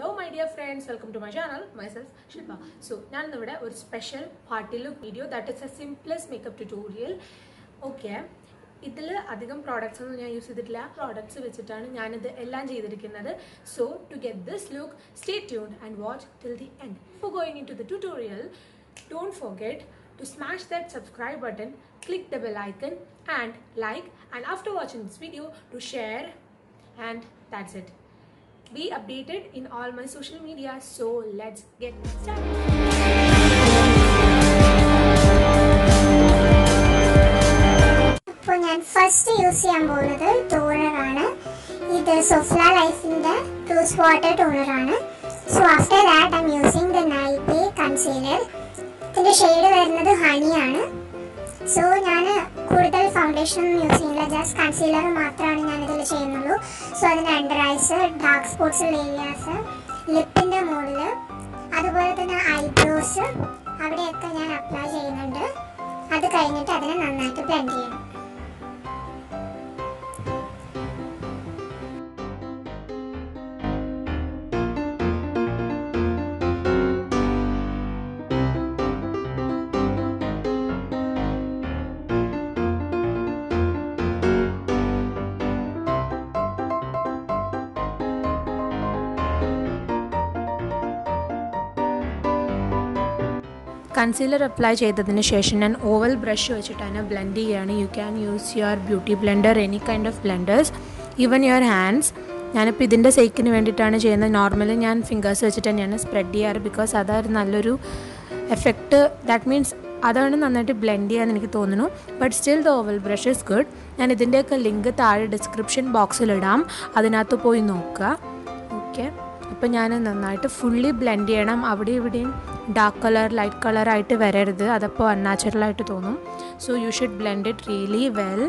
Hello my dear friends welcome to my channel myself Shilpa so ഞാൻ ഇവിടെ ഒരു special party look video that is a simplest makeup tutorial okay ഇതിൽ അധികം products ഒന്നും ഞാൻ use ചെയ്തിട്ടില്ല പ്രോഡക്ട്സ് വെച്ചിട്ടാണ് ഞാനിത് എല്ലാം ചെയ്തിരിക്കുന്നത് so to get this look stay tune and watch till the end for going in to the tutorial don't forget to smash that subscribe button, click the bell icon and like and after watching this video to share and that's it. Be updated in all my social media so let's get started. ഇപ്പോൾ ഞാൻ first use ചെയ്യാൻ പോകുന്നത് ടോണറാണ് ഇത് സൊഫ്ല ലൈഫിൻ്റെ rose water ടോണറാണ് so after that I'm using the നൈപേ concealer ഇതിൻ്റെ ഷെയ്ഡ് വരുന്നത് ഹണിയാണ് സോ ഞാൻ കൂടുതൽ ഫൗണ്ടേഷൻ ഒന്നും യൂസ് ചെയ്യുന്നില്ല ജസ്റ്റ് കൺസീലർ മാത്രമാണ് ഞാൻ ഇതിൽ ചെയ്യുന്നുള്ളൂ സോ അതിന് അണ്ടർ ഐസ് ഡാർക്ക് സ്പോട്ട്സ് ഉള്ള ഏരിയാസ് ലിപ്പിൻ്റെ മുകളിൽ അതുപോലെ തന്നെ ഐബ്രോസ് അവിടെയൊക്കെ ഞാൻ അപ്ലൈ ചെയ്യുന്നുണ്ട് അത് കഴിഞ്ഞിട്ട് അതിനെ നന്നായിട്ട് ബ്ലെൻഡ് ചെയ്യണം കൺസീലർ അപ്ലൈ ചെയ്തതിന് ശേഷം ഞാൻ ഓവൽ ബ്രഷ് വെച്ചിട്ട് അതിനെ ബ്ലെൻഡ് ചെയ്യുകയാണ് you can use your beauty blender any kind of blenders even your hands ഞാനിപ്പോൾ ഇതിൻ്റെ സേക്കിന് വേണ്ടിയിട്ടാണ് ചെയ്യുന്നത് നോർമലി ഞാൻ ഫിംഗേഴ്സ് വെച്ചിട്ട് തന്നെയാണ് സ്പ്രെഡ് ചെയ്യാറ് ബിക്കോസ് അതൊരു നല്ലൊരു എഫക്റ്റ് ദാറ്റ് മീൻസ് അതാണ് നന്നായിട്ട് ബ്ലെൻഡ് ചെയ്യാൻ എനിക്ക് തോന്നുന്നു but still the oval brush is good ഞാൻ ഇതിൻ്റെയൊക്കെ ലിങ്ക് താഴെ ഡിസ്ക്രിപ്ഷൻ ബോക്സിലിടാം അതിനകത്ത് പോയി നോക്കുക ഓക്കെ അപ്പോൾ ഞാൻ നന്നായിട്ട് ഫുള്ളി ബ്ലെൻഡ് ചെയ്യണം അവിടെ ഇവിടെയും ഡാർക്ക് കളർ ലൈറ്റ് കളർ ആയിട്ട് വരരുത് അതപ്പോൾ അൺനാച്ചുറൽ ആയിട്ട് തോന്നും so you should blend it really well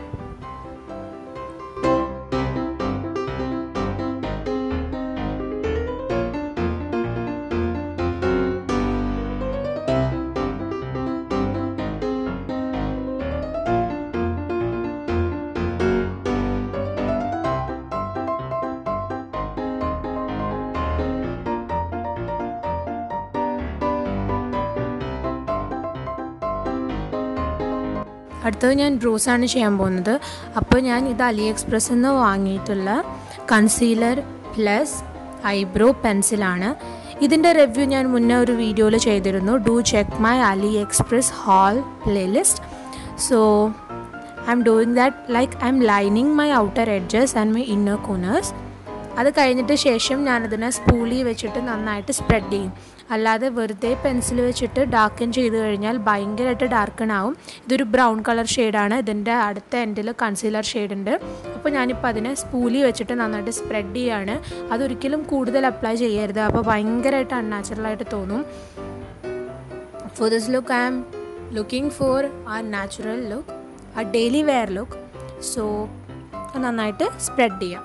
അടുത്തത് ഞാൻ ബ്രൂസാണ് ചെയ്യാൻ പോകുന്നത് അപ്പോൾ ഞാൻ ഇത് അലി എക്സ്പ്രസ്സിൽ നിന്ന് വാങ്ങിയിട്ടുള്ള കൺസീലർ പ്ലസ് ഐബ്രോ പെൻസിലാണ് ഇതിൻ്റെ റിവ്യൂ ഞാൻ മുന്നേ ഒരു വീഡിയോയിൽ ചെയ്തിരുന്നു do check my AliExpress haul playlist so I'm doing that like I'm lining my outer edges and my inner corners അത് കഴിഞ്ഞിട്ട് ശേഷം ഞാനതിനെ സ്പൂളി വെച്ചിട്ട് നന്നായിട്ട് സ്പ്രെഡ് ചെയ്യും അല്ലാതെ വെറുതെ പെൻസിൽ വെച്ചിട്ട് ഡാർക്കൻ ചെയ്ത് കഴിഞ്ഞാൽ ഭയങ്കരമായിട്ട് ഡാർക്കൺ ആവും ഇതൊരു ബ്രൗൺ കളർ ഷെയ്ഡാണ് ഇതിൻ്റെ അടുത്ത എൻഡിൽ കൺസീലർ ഷെയ്ഡ് ഉണ്ട് അപ്പോൾ ഞാനിപ്പോൾ അതിനെ സ്പൂലി വെച്ചിട്ട് നന്നായിട്ട് സ്പ്രെഡ് ചെയ്യാണ് അതൊരിക്കലും കൂടുതൽ അപ്ലൈ ചെയ്യരുത് അപ്പോൾ ഭയങ്കരമായിട്ട് അൺനാച്ചുറലായിട്ട് തോന്നും for this look I am looking for a natural look a daily wear look so നന്നായിട്ട് സ്പ്രെഡ് ചെയ്യാം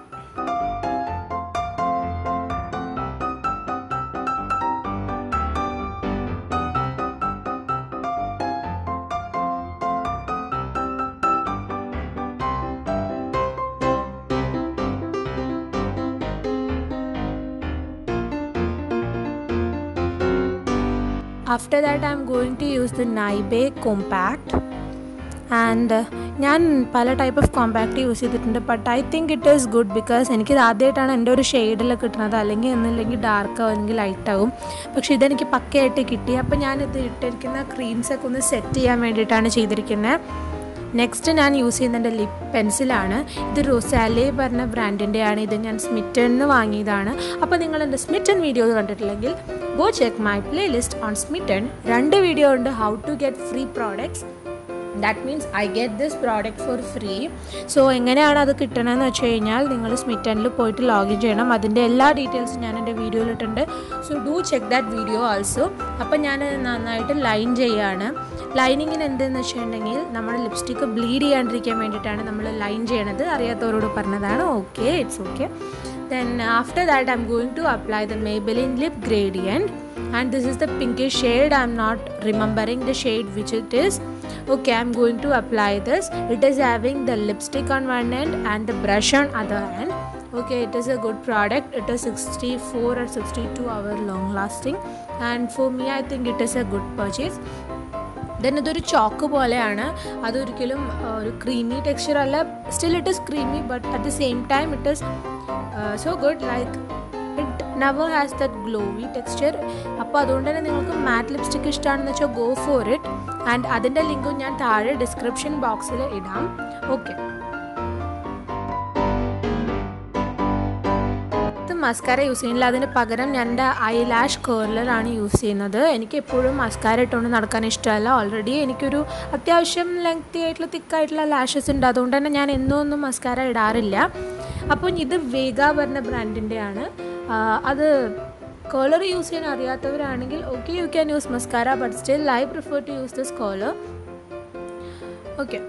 after that I'm going to use the Nybae compact and ഞാൻ പല ടൈപ്പ് ഓഫ് കോമ്പാക്റ്റ് യൂസ് ചെയ്തിട്ടുണ്ട് but I think it is good because എനിക്കിത് ആദ്യമായിട്ടാണ് എൻ്റെ ഒരു ഷെയ്ഡിലൊക്കെ കിട്ടുന്നത് അല്ലെങ്കിൽ ഒന്നില്ലെങ്കിൽ ഡാർക്ക് ആവും അല്ലെങ്കിൽ ലൈറ്റ് ആവും പക്ഷേ ഇതെനിക്ക് പക്കയായിട്ട് കിട്ടി അപ്പോൾ ഞാനിത് ഇട്ടിരിക്കുന്ന ക്രീംസൊക്കെ ഒന്ന് സെറ്റ് ചെയ്യാൻ വേണ്ടിയിട്ടാണ് ചെയ്തിരിക്കുന്നത് നെക്സ്റ്റ് ഞാൻ യൂസ് ചെയ്യുന്നതിൻ്റെ ലിപ് പെൻസിലാണ് ഇത് റോസാലേ പറഞ്ഞ ബ്രാൻഡിൻ്റെയാണ് ഇത് ഞാൻ സ്മിറ്റൻ നിന്ന് വാങ്ങിയതാണ് അപ്പോൾ നിങ്ങൾ എൻ്റെ സ്മിറ്റൻ വീഡിയോ കണ്ടിട്ടില്ലെങ്കിൽ go check my playlist on Smytten രണ്ട് വീഡിയോ ഉണ്ട് how to get free products that means I get this product for free so എങ്ങനെയാണ് അത് കിട്ടണമെന്ന് വെച്ച് കഴിഞ്ഞാൽ നിങ്ങൾ സ്മിറ്റനിൽ പോയിട്ട് ലോഗിൻ ചെയ്യണം അതിൻ്റെ എല്ലാ ഡീറ്റെയിൽസും ഞാൻ എൻ്റെ വീഡിയോയിൽ ഇട്ടുണ്ട് so do check that video also അപ്പം ഞാൻ നന്നായിട്ട് ലൈൻ ചെയ്യുകയാണ് ലൈനിങ്ങിന് എന്തെന്ന് വെച്ചിട്ടുണ്ടെങ്കിൽ നമ്മുടെ ലിപ്സ്റ്റിക്ക് ബ്ലീഡ് ചെയ്യാണ്ടിരിക്കാൻ വേണ്ടിയിട്ടാണ് നമ്മൾ ലൈൻ ചെയ്യണത് അറിയാത്തവരോട് പറഞ്ഞതാണ് okay it's okay then after that I'm going to apply the Maybelline lip gradient and this is the pinkish shade i'm not remembering the shade which it is okay i'm going to apply this it is having the lipstick on one end and the brush on other end okay it is a good product it is 64 or 62 hour long lasting and for me i think it is a good purchase then ഇതൊരു chalk പോലെയാണ് അതൊരിക്കലും ആ, ഒരു creamy texture അല്ല still it is creamy but at the same time it is so good like it never has that glowy texture അപ്പോൾ അതുകൊണ്ട് തന്നെ നിങ്ങൾക്ക് മാറ്റ് ലിപ്സ്റ്റിക് ഇഷ്ടമാണെന്ന് വെച്ചാൽ ഗോ ഫോർ ഇറ്റ് ആൻഡ് അതിൻ്റെ ലിങ്കും ഞാൻ താഴെ ഡിസ്ക്രിപ്ഷൻ ബോക്സിൽ ഇടാം ഓക്കെ ഇത് മസ്കാര യൂസ് ചെയ്യുന്നില്ല അതിന് പകരം ഞാൻ എൻ്റെ ഐ ലാഷ് കേർലറാണ് യൂസ് ചെയ്യുന്നത് എനിക്ക് എപ്പോഴും മസ്കാര ഇട്ടുകൊണ്ട് നടക്കാൻ ഇഷ്ടമല്ല ഓൾറെഡി എനിക്കൊരു അത്യാവശ്യം ലെങ്തി ആയിട്ടുള്ള തിക്കായിട്ടുള്ള ലാഷസ് ഉണ്ട് അതുകൊണ്ട് തന്നെ ഞാൻ എന്നും ഒന്നും മസ്കാര ഇടാറില്ല അപ്പോൾ ഇത് വേഗ പറഞ്ഞ ബ്രാൻഡിൻ്റെയാണ് അത് കേളർ യൂസ് ചെയ്യാൻ അറിയാത്തവരാണെങ്കിൽ okay you can use mascara but still I prefer to use this curler okay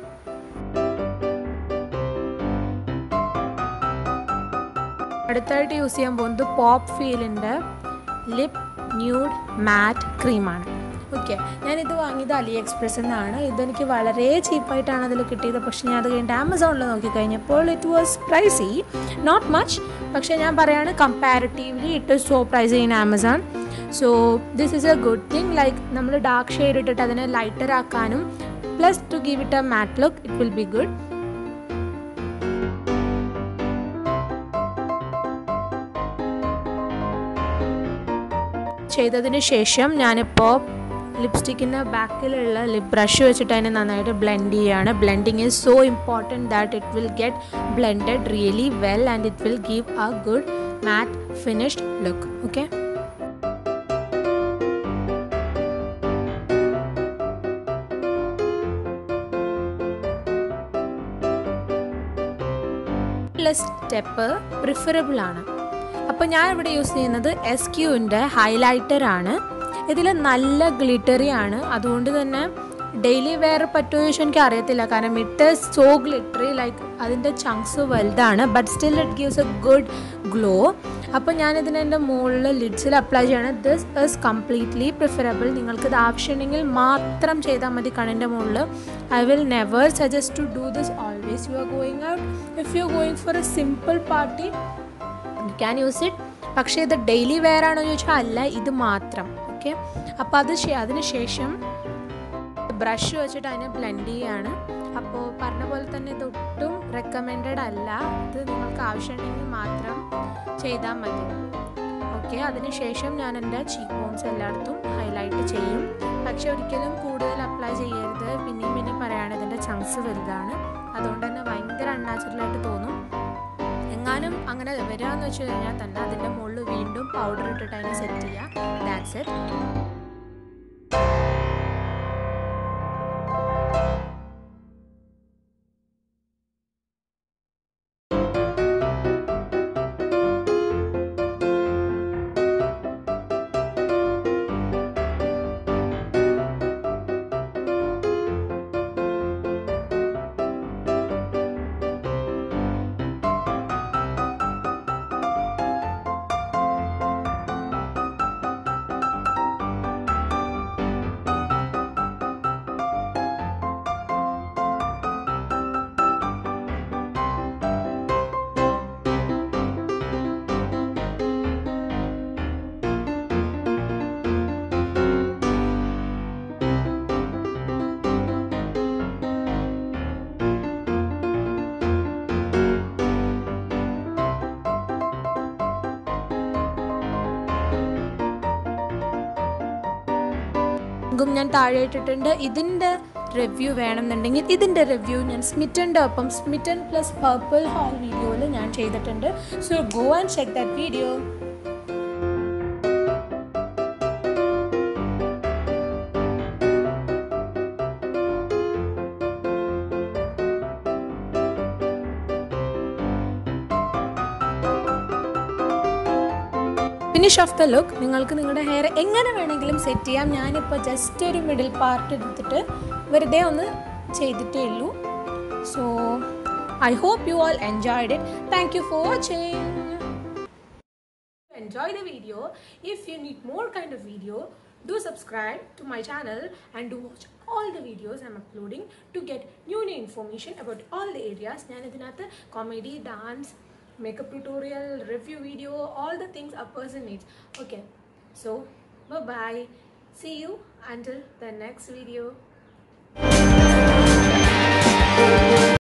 അടുത്തായിട്ട് യൂസ് ചെയ്യാൻ പോകുന്നത് പോപ്പ് ഫീലിൻ്റെ ലിപ് ന്യൂഡ് മാറ്റ് ക്രീമാണ് ഓക്കെ ഞാനിത് വാങ്ങിയത് അലി എക്സ്പ്രസ് എന്നാണ് ഇതെനിക്ക് വളരെ ചീപ്പായിട്ടാണ് അതിൽ കിട്ടിയത് പക്ഷേ ഞാൻ അത് കഴിഞ്ഞിട്ട് ആമസോണിൽ നോക്കിക്കഴിഞ്ഞപ്പോൾ it was pricey not much പക്ഷേ ഞാൻ പറയാണ് comparatively it is so price in Amazon so this is a good thing like നമ്മൾ ഡാർക്ക് ഷെയ്ഡ് ഇട്ടിട്ട് അതിനെ ലൈറ്റർ ആക്കാനും plus to give it a matte look it will be good ചെയ്തതിന് ശേഷം ഞാനിപ്പോൾ ലിപ്സ്റ്റിക്കിൻ്റെ ബാക്കിലുള്ള ലിപ് ബ്രഷ് വെച്ചിട്ട് അതിനെ നന്നായിട്ട് ബ്ലെൻഡ് ചെയ്യുകയാണ് blending is so important that it will get blended really well and it will give a good matte finished look okay step preferable ആണ് അപ്പോൾ ഞാൻ ഇവിടെ യൂസ് ചെയ്യുന്നത് എസ് ക്യൂവിൻ്റെ ഹൈലൈറ്റർ ആണ് ഇതിൽ നല്ല ഗ്ലിറ്ററി ആണ് അതുകൊണ്ട് തന്നെ ഡെയിലി വെയർ പറ്റുമോ ചോദിച്ചാൽ എനിക്ക് അറിയത്തില്ല കാരണം ഇറ്റ് സോ ഗ്ലിറ്ററി ലൈക്ക് അതിൻ്റെ ചങ്ക്സ് വലുതാണ് but still it gives a good glow അപ്പോൾ ഞാനിതിന് എൻ്റെ മുകളിൽ ലിഡ്സിൽ അപ്ലൈ ചെയ്യണം ദിസ് ഇസ് കംപ്ലീറ്റ്ലി പ്രിഫറബിൾ നിങ്ങൾക്കിത് ആവശ്യമുണ്ടെങ്കിൽ മാത്രം ചെയ്താൽ മതി കണ്ണിൻ്റെ മുകളിൽ I will never suggest to do this always you are going out if you are going for a simple party you can use it പക്ഷേ ഇത് ഡെയിലി വെയർ ആണോ എന്ന് ചോദിച്ചാൽ അല്ല ഇത് മാത്രം ഓക്കെ അപ്പോൾ അത് ശേ- അതിന് ശേഷം ബ്രഷ് വെച്ചിട്ട് അതിനെ ബ്ലെൻഡ് ചെയ്യാണ് അപ്പോൾ പറഞ്ഞ പോലെ തന്നെ ഇത് ഒട്ടും റെക്കമെൻഡഡ് അല്ല ഇത് നിങ്ങൾക്ക് ആവശ്യമുണ്ടെങ്കിൽ മാത്രം ചെയ്താൽ മതി ഓക്കെ അതിനുശേഷം ഞാൻ എൻ്റെ ചീക്ക് ബോൺസ് എല്ലായിടത്തും ഹൈലൈറ്റ് ചെയ്യും പക്ഷെ ഒരിക്കലും കൂടുതൽ അപ്ലൈ ചെയ്യരുത് പിന്നെയും പിന്നെയും പറയുകയാണ് ഇതിൻ്റെ ചങ്ക്സ് വലുതാണ് അതുകൊണ്ട് തന്നെ ഭയങ്കര അൺനാച്ചുറലായിട്ട് തോന്നും എങ്ങാനും അങ്ങനെ വരികയെന്ന് വെച്ച് കഴിഞ്ഞാൽ തന്നെ അതിൻ്റെ മുകളിൽ വീണ്ടും പൗഡർ ഇട്ടിട്ട് അതിനെ സെറ്റ് ചെയ്യുക ദാറ്റ്സ് ഇറ്റ് ലിങ്കും ഞാൻ താഴെ ഇട്ടിട്ടുണ്ട് ഇതിൻ്റെ റിവ്യൂ വേണമെന്നുണ്ടെങ്കിൽ ഇതിൻ്റെ റിവ്യൂ ഞാൻ സ്മിറ്റൻ്റെ ഒപ്പം സ്മിറ്റൻ പ്ലസ് പർപ്പിൾ ഹാൾ വീഡിയോയിൽ ഞാൻ ചെയ്തിട്ടുണ്ട് so go and check that video finish of the look നിങ്ങൾക്ക് നിങ്ങളുടെ ഹെയർ എങ്ങനെ വേണമെങ്കിലും സെറ്റ് ചെയ്യാം ഞാനിപ്പോൾ ജസ്റ്റ് ഒരു മിഡിൽ പാർട്ട് എടുത്തിട്ട് വെറുതെ ഒന്ന് ചെയ്തിട്ടേ ഉള്ളൂ so I hope you all enjoyed it thank you for watching enjoy the video if you need more kind of video do subscribe to my channel and do watch all the videos i'm uploading to get new new information about all the areas ഞാൻ ഇതിനകത്ത് comedy dance makeup tutorial review video all the things a person needs okay so bye bye see you until the next video